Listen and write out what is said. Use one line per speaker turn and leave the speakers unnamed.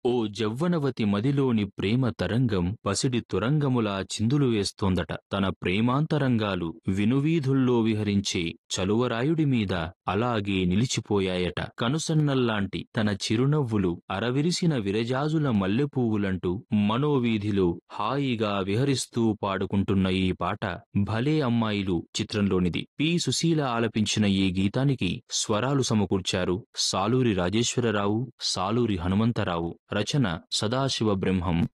ఓ జవ్వనవతి మదిలోని ప్రేమ తరంగం పసిడి తురంగములా చిందులు వేస్తోందట తన ప్రేమాంతరంగాలు వినువీధుల్లో విహరించే చలువరాయుడి మీద అలాగే నిలిచిపోయాయట కనుసన్నల్లాంటి తన చిరునవ్వులు అరవిరిసిన విరజాజుల మల్లెపువ్వులంటూ మనోవీధిలో హాయిగా విహరిస్తూ పాడుకుంటున్న ఈ పాట భలే అమ్మాయిలు చిత్రంలోనిది పి సుశీల ఆలపించిన ఈ గీతానికి స్వరాలు సమకూర్చారు సాలూరి రాజేశ్వరరావు సాలూరి హనుమంతరావు రచన సదాశివ బ్రహ్మం